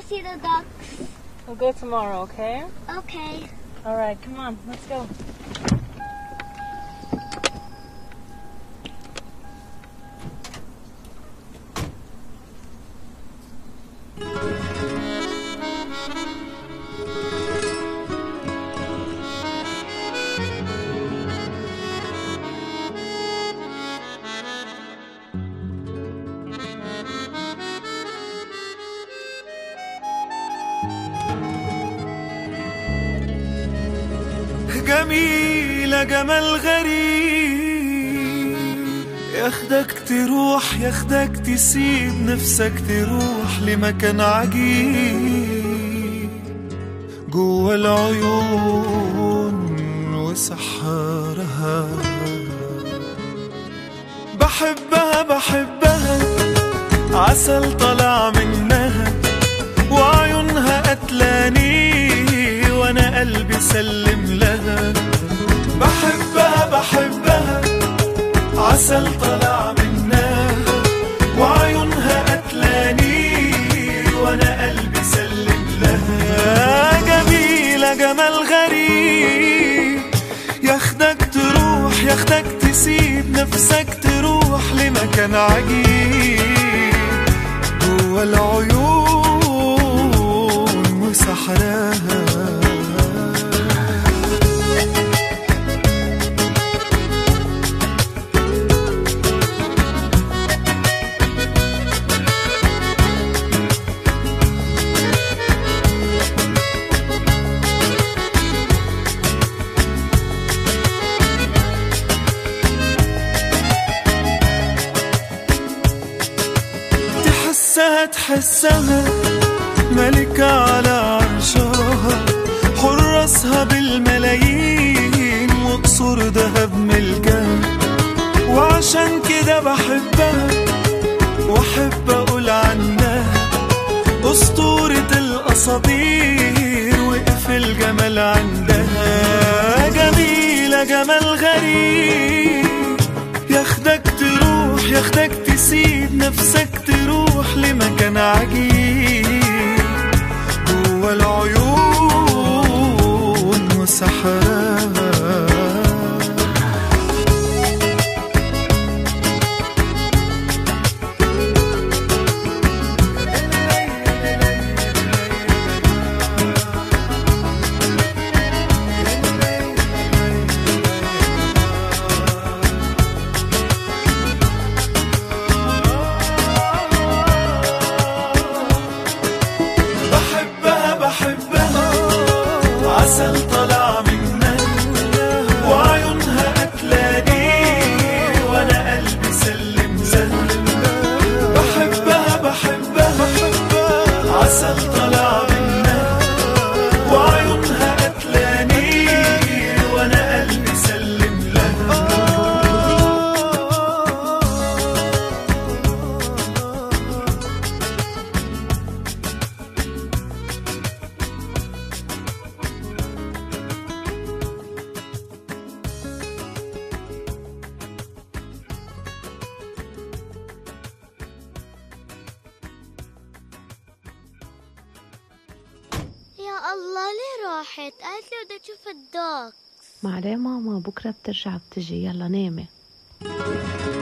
see the ducks. We'll go tomorrow, okay? Okay. All right, come on, let's go. جميلة جمال غريب ياخدك تروح ياخدك تسيب نفسك تروح لمكان عجيب جوا العيون وسحرها بحبها بحبها عسل طلع منها وعيونها قتلاني وانا قلبي سلم لها بحبها بحبها عسل طلع منها وعيونها قتلاني وانا قلبي سلم لها جميلة جمال غريب ياخدك تروح ياخدك تسيب نفسك تروح لمكان عجيب جوا العيون وسحرها تحسها تحسها ملكة على عرشها حرسها بالملايين وقصور دهب ملكها وعشان كده بحبها واحب اقول عنها اسطورة الاساطير وقف الجمال عندها جميلة جمال غريب ياخدك تروح ياخدك تسيب نفسك تروح لمكان عجيب جوا العيون وسحرها بحبها بحبها عسل طلع منها وعيونها قتلاني وانا قلبي سلم سلم بحبها بحبها عسل طلع منها وعيونها قتلاني وانا قلبي سلم لها يا الله ليه راحت؟ قالت لي بدها تشوف الدوك معليه ماما بكرة بترجع بتجي يلا نامي